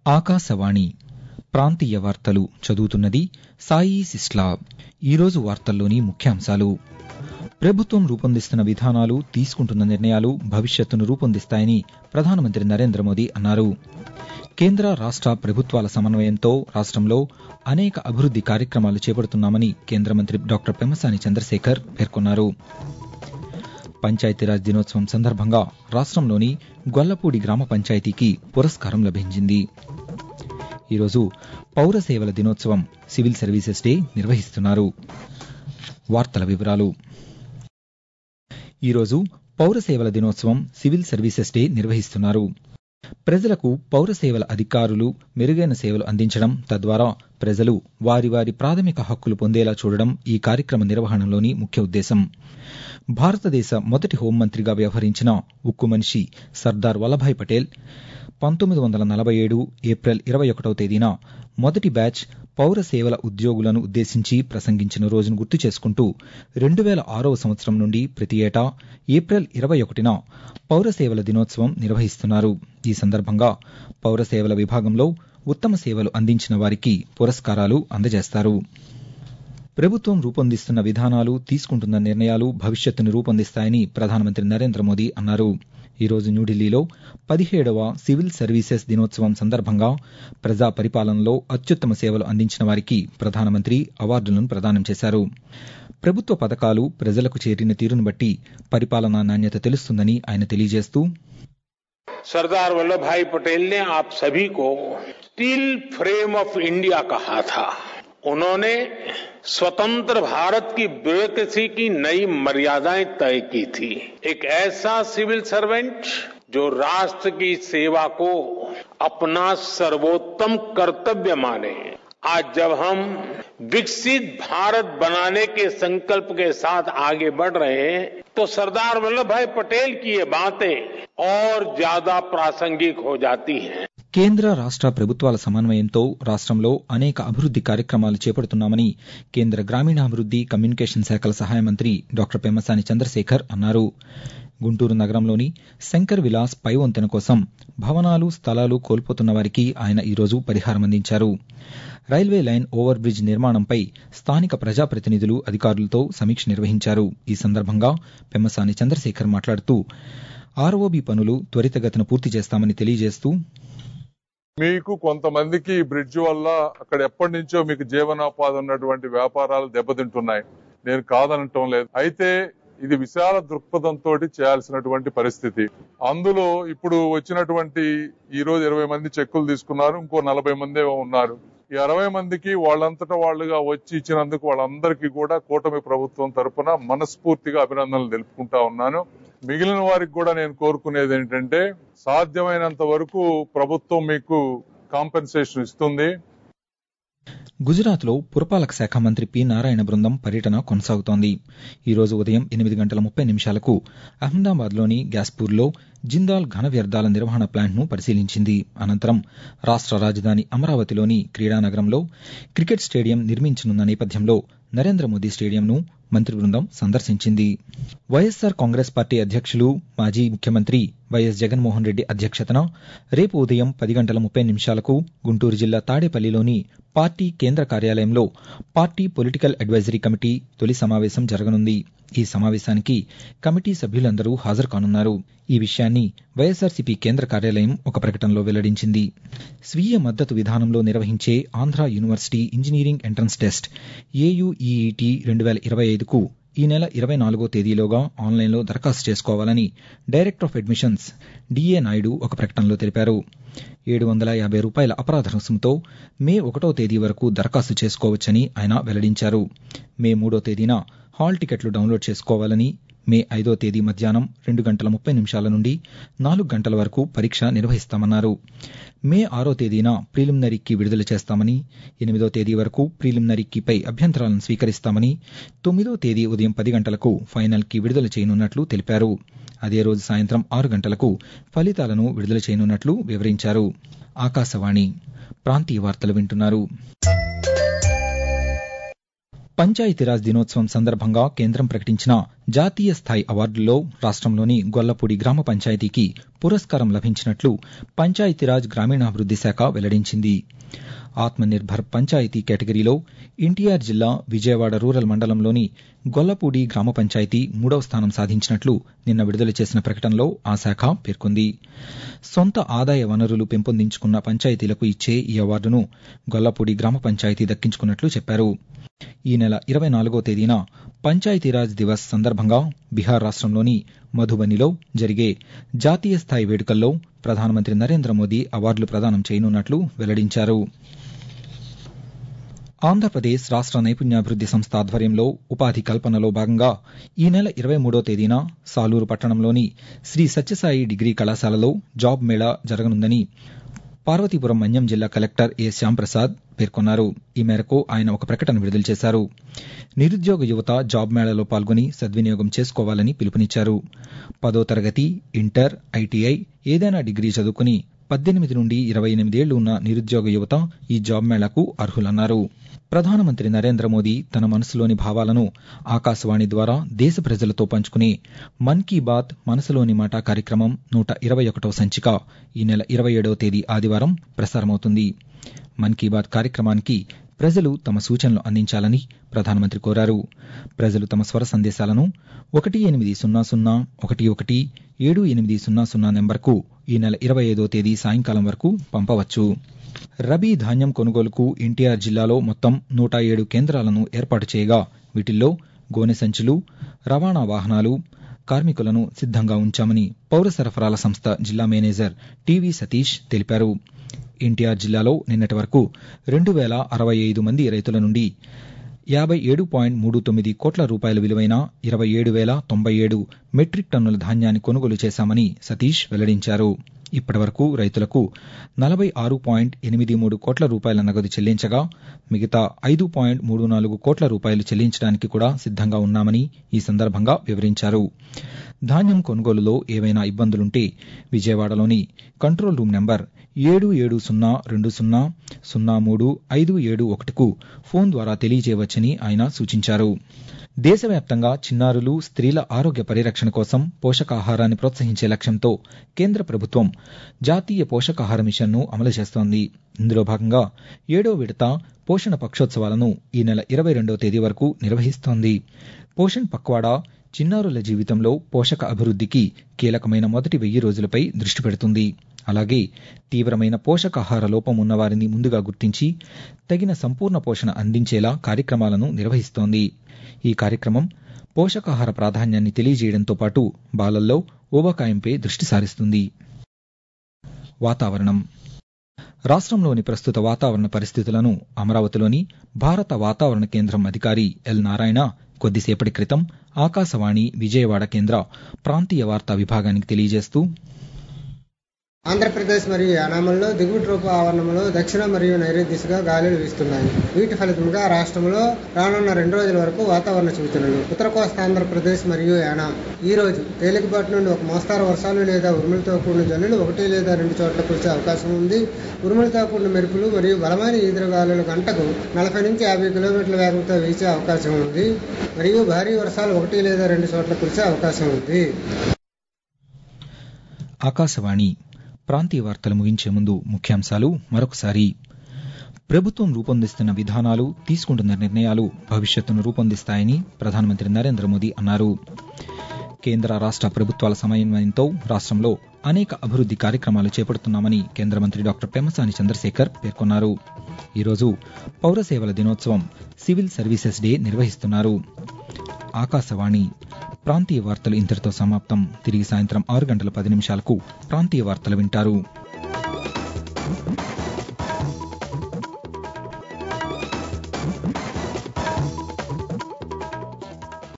ఆకాశవాణి ప్రాంతీయ వార్తలు చదువుతున్నది సాయి సిస్లా ఈరోజు వార్తల్లోని ముఖ్యాంశాలు ప్రభుత్వం రూపొందిస్తున్న విధానాలు తీసుకుంటున్న నిర్ణయాలు భవిష్యత్తును రూపొందిస్తాయని ప్రధానమంత్రి నరేంద్ర మోదీ అన్నారు కేంద్ర రాష్ట ప్రభుత్వాల సమన్వయంతో రాష్టంలో అనేక అభివృద్ది కార్యక్రమాలు చేపడుతున్నామని కేంద్ర మంత్రి డాక్టర్ పెమ్మసాని చంద్రశేఖర్ పేర్కొన్నారు పంచాయతీరాజ్ దినోత్సవం సందర్భంగా రాష్టంలోని గొల్లపూడి గ్రామ పంచాయతీకి పురస్కారం లభించింది ఈరోజు పౌర సేవల దినోత్సవం సివిల్ సర్వీసెస్ డే నిర్వహిస్తున్నారు వార్తల వివరాలు ఈరోజు పౌర సేవల దినోత్సవం సివిల్ సర్వీసెస్ డే నిర్వహిస్తున్నారు ప్రజలకు పౌర సేవల అధికారులు మెరుగైన సేవలు అందించడం తద్వారా ప్రజలు వారి వారి ప్రాథమిక హక్కులు పొందేలా చూడడం ఈ కార్యక్రమ నిర్వహణలోని ముఖ్య ఉద్దేశం భారతదేశ మొదటి హోంమంత్రిగా వ్యవహరించిన ఉక్కు మనిషి సర్దార్ వల్లభాయ్ పటేల్ పంతొమ్మిది వందల నలభై ఏడు ఏప్రిల్ ఇరవై ఒకటవ తేదీన మొదటి బ్యాచ్ పౌర సేవల ఉద్యోగులను ఉద్దేశించి ప్రసంగించిన రోజును గుర్తు చేసుకుంటూ రెండు వేల ఆరవ సంవత్సరం నుండి ప్రతి ఏటా ఏప్రిల్ ఇరవై ఒకటిన పౌర సేవల దినోత్సవం నిర్వహిస్తున్నారు ఈ సందర్భంగా పౌర సేవల విభాగంలో ఉత్తమ సేవలు అందించిన వారికి పురస్కారాలు అందజేస్తారు ప్రభుత్వం రూపొందిస్తున్న విధానాలు తీసుకుంటున్న నిర్ణయాలు భవిష్యత్తును రూపొందిస్తాయని ప్రధానమంత్రి నరేంద్ర మోదీ అన్నారు ఈరోజు న్యూఢిల్లీలో పదిహేడవ సివిల్ సర్వీసెస్ దినోత్సవం సందర్భంగా ప్రజా పరిపాలనలో అత్యుత్తమ సేవలు అందించిన వారికి ప్రధానమంత్రి అవార్డులను ప్రదానం చేశారు ప్రభుత్వ పథకాలు ప్రజలకు చేరిన తీరును బట్టి పరిపాలనా నాణ్యత తెలుస్తుందని ఆయన తెలియజేస్తూ सरदार वल्लभ भाई पटेल ने आप सभी को स्टील फ्रेम ऑफ इंडिया कहा था उन्होंने स्वतंत्र भारत की ब्यूरोक्रेसी की नई मर्यादाएं तय की थी एक ऐसा सिविल सर्वेंट जो राष्ट्र की सेवा को अपना सर्वोत्तम कर्तव्य माने आज जब हम विकसित भारत बनाने के संकल्प के साथ आगे बढ़ रहे हैं तो सरदार वल्लभ भाई पटेल की ये बातें और ज्यादा प्रासंगिक हो जाती हैं కేంద్ర రాష్ట ప్రభుత్వాల సమన్వయంతో రాష్టంలో అనేక అభివృద్ది కార్యక్రమాలు చేపడుతున్నామని కేంద్ర గ్రామీణాభివృద్ది కమ్యూనికేషన్ శాఖల సహాయ మంత్రి డాక్టర్ పెమ్మసాని చంద్రశేఖర్ అన్నారు గుంటూరు నగరంలోని శంకర్ విలాస్ పై వంతెన కోసం భవనాలు స్థలాలు కోల్పోతున్న వారికి ఆయన ఈరోజు పరిహారం అందించారు రైల్వే లైన్ ఓవర్ బ్రిడ్జ్ నిర్మాణంపై స్థానిక ప్రజాప్రతినిధులు అధికారులతో సమీక్ష నిర్వహించారు ఈ సందర్భంగా పెమ్మసాని చంద్రశేఖర్ మాట్లాడుతూ ఆర్ఓబి పనులు త్వరితగతిన పూర్తి చేస్తామని తెలియజేస్తూ మీకు కొంతమందికి బ్రిడ్జ్ వల్ల అక్కడ ఎప్పటి నుంచో మీకు జీవనోపాధి ఉన్నటువంటి వ్యాపారాలు దెబ్బతింటున్నాయి నేను కాదనటం లేదు అయితే ఇది విశాల దృక్పథంతో చేయాల్సినటువంటి పరిస్థితి అందులో ఇప్పుడు వచ్చినటువంటి ఈ రోజు ఇరవై మంది చెక్కులు తీసుకున్నారు ఇంకో నలభై మంది ఉన్నారు ఈ అరవై మందికి వాళ్ళంతటా వాళ్ళుగా వచ్చి ఇచ్చినందుకు వాళ్ళందరికీ కూడా కూటమి ప్రభుత్వం తరపున మనస్ఫూర్తిగా అభినందనలు తెలుపుకుంటా ఉన్నాను మిగిలిన వారికి కూడా నేను కోరుకునేది ఏంటంటే సాధ్యమైనంత వరకు ప్రభుత్వం మీకు కాంపెన్సేషన్ ఇస్తుంది గుజరాత్లో పురపాలక శాఖ మంత్రి పి నారాయణ బృందం పర్యటన కొనసాగుతోంది ఈ రోజు ఉదయం ఎనిమిది గంటల ముప్పై నిమిషాలకు అహ్మదాబాద్లోని గ్యాస్పూర్లో జిందాల్ ఘన వ్యర్థాల నిర్వహణ ప్లాంట్ను పరిశీలించింది అనంతరం రాష్ట రాజధాని అమరావతిలోని క్రీడానగరంలో క్రికెట్ స్టేడియం నిర్మించనున్న నేపథ్యంలో నరేంద్ర మోదీ స్టేడియంను మంత్రి బృందం సందర్శించింది వైఎస్సార్ కాంగ్రెస్ పార్టీ అధ్యక్షులు మాజీ ముఖ్యమంత్రి వైఎస్ జగన్మోహన్ రెడ్డి అధ్యక్షతన రేపు ఉదయం పది గంటల ముప్పై నిమిషాలకు గుంటూరు జిల్లా తాడేపల్లిలోని పార్టీ కేంద్ర కార్యాలయంలో పార్టీ పొలిటికల్ అడ్వైజరీ కమిటీ తొలి సమావేశం జరగనుంది ఈ సమావేశానికి కమిటీ సభ్యులందరూ హాజరు కానున్నారు ఈ విషయాన్ని వైఎస్సార్సీపీ కేంద్ర కార్యాలయం ఒక ప్రకటనలో వెల్లడించింది స్వీయ మద్దతు విధానంలో నిర్వహించే Andhra university engineering entrance test AUEET రెండు వేల ఇరవై ఐదుకు ఈ నెల ఇరవై నాలుగో తేదీలోగా ఆన్లైన్లో దరఖాస్తు చేసుకోవాలని director of admissions DA Naidu ఒక ప్రకటనలో తెలిపారు ఏడు వందల యాభై రూపాయల అపరాధ రుసుముతో మే ఒకటో తేదీ వరకు దరఖాస్తు చేసుకోవచ్చని ఆయన వెల్లడించారు మే మూడో తేదీన హాల్ టికెట్లు డౌన్లోడ్ చేసుకోవాలని మే ఐదో తేదీ మధ్యాహ్నం రెండు గంటల ముప్పై నిమిషాల నుండి నాలుగు గంటల వరకు పరీక్ష నిర్వహిస్తామన్నారు మే ఆరో తేదీన ప్రిలిమినరీకి విడుదల చేస్తామని ఎనిమిదో తేదీ వరకు ప్రిలిమినరీకిపై అభ్యంతరాలను స్వీకరిస్తామని తొమ్మిదో తేదీ ఉదయం పది గంటలకు ఫైనల్కి విడుదల చేయనున్నట్లు తెలిపారు అదే రోజు సాయంత్రం ఆరు గంటలకు ఫలితాలను విడుదల చేయనున్నట్లు వివరించారు ఆకాశవాణి ప్రాంతీయ వార్తలు వింటున్నారు పంచాయతీరాజ్ దినోత్సవం సందర్భంగా కేంద్రం ప్రకటించిన జాతీయ స్థాయి అవార్డుల్లో రాష్ట్రంలోని గొల్లపూడి గ్రామ పంచాయతీకి పురస్కారం లభించినట్లు పంచాయతీరాజ్ గ్రామీణాభివృద్ది శాఖ వెల్లడించింది ఆత్మనిర్భర్ పంచాయతీ కేటగిరీలో ఎన్టీఆర్ జిల్లా విజయవాడ రూరల్ మండలంలోని గొల్లపూడి గ్రామ పంచాయతీ మూడవ స్థానం సాధించినట్లు నిన్న విడుదల చేసిన ప్రకటనలో ఆ శాఖ పేర్కొంది సొంత ఆదాయ వనరులు పెంపొందించుకున్న పంచాయతీలకు ఇచ్చే ఈ అవార్డును గొల్లపూడి గ్రామ పంచాయతీ దక్కించుకున్నట్లు చెప్పారు ఈ నెల ఇరవై నాలుగో తేదీన పంచాయతీరాజ్ దివస్ సందర్భంగా బీహార్ రాష్ట్రంలోని మధుబనిలో జరిగే జాతీయ స్థాయి వేడుకల్లో ప్రధానమంత్రి నరేంద్ర మోదీ అవార్డులు ప్రదానం చేయనున్నట్లు వెల్లడించారు ఆంధ్రప్రదేశ్ రాష్ట్ర నైపుణ్యాభివృద్ది సంస్థ ఆధ్వర్యంలో ఉపాధి కల్పనలో భాగంగా ఈ నెల ఇరవై మూడో తేదీన సాలూరు పట్టణంలోని శ్రీ సత్యసాయి డిగ్రీ కళాశాలలో జాబ్ మేళా జరగనుందని పార్వతీపురం మన్యం జిల్లా కలెక్టర్ ఏ శ్యాంప్రసాద్ పేర్కొన్నారు ఈ మేరకు ఆయన ఒక ప్రకటన విడుదల చేశారు నిరుద్యోగ యువత జాబ్ మేళాలో పాల్గొని సద్వినియోగం చేసుకోవాలని పిలుపునిచ్చారు పదో తరగతి ఇంటర్ ఐటీఐ ఏదైనా డిగ్రీ చదువుకుని పద్దెనిమిది నుండి ఇరవై ఎనిమిదేళ్లు ఉన్న నిరుద్యోగ యువత ఈ జాబ్ మేళాకు అర్హులన్నారు ప్రధానమంత్రి నరేంద్ర మోదీ తన మనసులోని భావాలను ఆకాశవాణి ద్వారా దేశ ప్రజలతో పంచుకునే మన్ కీ బాత్ మనసులోని మాట కార్యక్రమం నూట ఇరవై ఒకటవ సంచిక ఈ నెల ఇరవై ఏడవ తేదీ ఆదివారం ప్రసారమవుతుంది మన్ కీ బాత్ కార్యక్రమానికి ప్రజలు తమ సూచనలు అందించాలని ప్రధానమంత్రి కోరారు ప్రజలు తమ స్వర సందేశాలను ఒకటి ఎనిమిది సున్నా సున్నా ఒకటి ఒకటి ఏడు ఎనిమిది సున్నా సున్నా నెంబర్కు ఈ నెల ఇరవై ఐదో తేదీ సాయంకాలం వరకు పంపవచ్చు రబీ ధాన్యం కొనుగోలుకు ఎన్టీఆర్ జిల్లాలో మొత్తం నూట ఏడు కేంద్రాలను ఏర్పాటు చేయగా వీటిల్లో గోనె సంచులు రవాణా వాహనాలు కార్మికులను సిద్దంగా ఉంచామని పౌర సరఫరాల సంస్థ జిల్లా మేనేజర్ టీవీ సతీష్ తెలిపారు ఎన్టీఆర్ జిల్లాలో నిన్నటి వరకు రెండు వేల అరవై ఐదు మంది రైతుల నుండి యాభై ఏడు పాయింట్ మూడు తొమ్మిది కోట్ల రూపాయల విలువైన ఇరవై ఏడు వేల తొంభై ఏడు మెట్రిక్ టన్నుల ధాన్యాన్ని కొనుగోలు చేశామని సతీష్ వెల్లడించారు ఇప్పటివరకు రైతులకు నలభై ఆరు పాయింట్ ఎనిమిది మూడు కోట్ల రూపాయల నగదు చెల్లించగా మిగతా ఐదు పాయింట్ మూడు నాలుగు కోట్ల రూపాయలు చెల్లించడానికి కూడా సిద్దంగా ఉన్నామని ఈ సందర్భంగా వివరించారు ధాన్యం కొనుగోలులో ఏవైనా ఇబ్బందులుంటే విజయవాడలోని కంట్రోల్ రూమ్ నెంబర్ ఏడు ఏడు సున్నా రెండు సున్నా సున్నా మూడు ఐదు ఏడు ఒకటికు ఫోన్ ద్వారా తెలియజేయవచ్చని ఆయన సూచించారు దేశవ్యాప్తంగా చిన్నారులు స్త్రీల ఆరోగ్య పరిరక్షణ కోసం పోషకాహారాన్ని ప్రోత్సహించే లక్ష్యంతో కేంద్ర ప్రభుత్వం జాతీయ పోషకాహార మిషన్ను అమలు చేస్తోంది ఇందులో భాగంగా ఏడో విడత పోషణ పక్షోత్సవాలను ఈ నెల ఇరవై రెండవ తేదీ వరకు నిర్వహిస్తోంది పోషణ్ పక్వాడా చిన్నారుల జీవితంలో పోషక అభివృద్ధికి కీలకమైన మొదటి వెయ్యి రోజులపై దృష్టి పెడుతుంది అలాగే తీవ్రమైన పోషకాహార లోపం ఉన్నవారిని ముందుగా గుర్తించి తగిన సంపూర్ణ పోషణ అందించేలా కార్యక్రమాలను నిర్వహిస్తోంది ఈ కార్యక్రమం పోషకాహార ప్రాధాన్యాన్ని తెలియజేయడంతో పాటు బాలల్లో ఊబకాయంపై దృష్టి సారిస్తుంది వాతావరణం రాష్ట్రంలోని ప్రస్తుత వాతావరణ పరిస్థితులను అమరావతిలోని భారత వాతావరణ కేంద్రం అధికారి ఎల్ నారాయణ కొద్దిసేపటి క్రితం ఆకాశవాణి విజయవాడ కేంద్ర ప్రాంతీయ వార్తా విభాగానికి తెలియజేస్తూ ఆంధ్రప్రదేశ్ మరియు యానాముల్లో దిగుడు రూప ఆవరణంలో దక్షిణ మరియు నైరుతి దిశగా గాలులు వీస్తున్నాయి వీటి ఫలితంగా రాష్ట్రంలో రానున్న రెండు రోజుల వరకు వాతావరణ సూచనలు ఉత్తర కోస్తా ఆంధ్రప్రదేశ్ మరియు యానాం ఈ రోజు తేలికపాటి నుండి ఒక మోస్తారు వర్షాలు లేదా ఉరుములతో కూడిన జల్లులు ఒకటి లేదా రెండు చోట్ల కురిసే అవకాశం ఉంది ఉరుములతో కూడిన మెరుపులు మరియు బలమైన ఈదురుగాలులు గంటకు నలభై నుంచి యాభై కిలోమీటర్ల వేగంతో వీచే అవకాశం ఉంది మరియు భారీ వర్షాలు ఒకటి లేదా రెండు చోట్ల కురిసే అవకాశం ఉంది ఆకాశవాణి ప్రాంతీయ వార్తలు ముగించే ముందు ముఖ్యాంశాలు మరొకసారి ప్రభుత్వం రూపొందిస్తున్న విధానాలు తీసుకుంటున్న నిర్ణయాలు భవిష్యత్తును రూపొందిస్తాయని ప్రధానమంత్రి నరేంద్ర మోదీ అన్నారు కేంద్ర రాష్ట్ర ప్రభుత్వాల సమన్వయంతో రాష్ట్రంలో అనేక అభివృద్ది కార్యక్రమాలు చేపడుతున్నామని కేంద్ర మంత్రి డాక్టర్ పెమ్మసాని చంద్రశేఖర్ పేర్కొన్నారు ఈరోజు పౌర సేవల దినోత్సవం సివిల్ సర్వీసెస్ డే నిర్వహిస్తున్నారు ఆకాశవాణి ప్రాంతీయ వార్తలు ఇంతటితో సమాప్తం తిరిగి సాయంత్రం ఆరు గంటల పది నిమిషాలకు ప్రాంతీయ వార్తలు వింటారు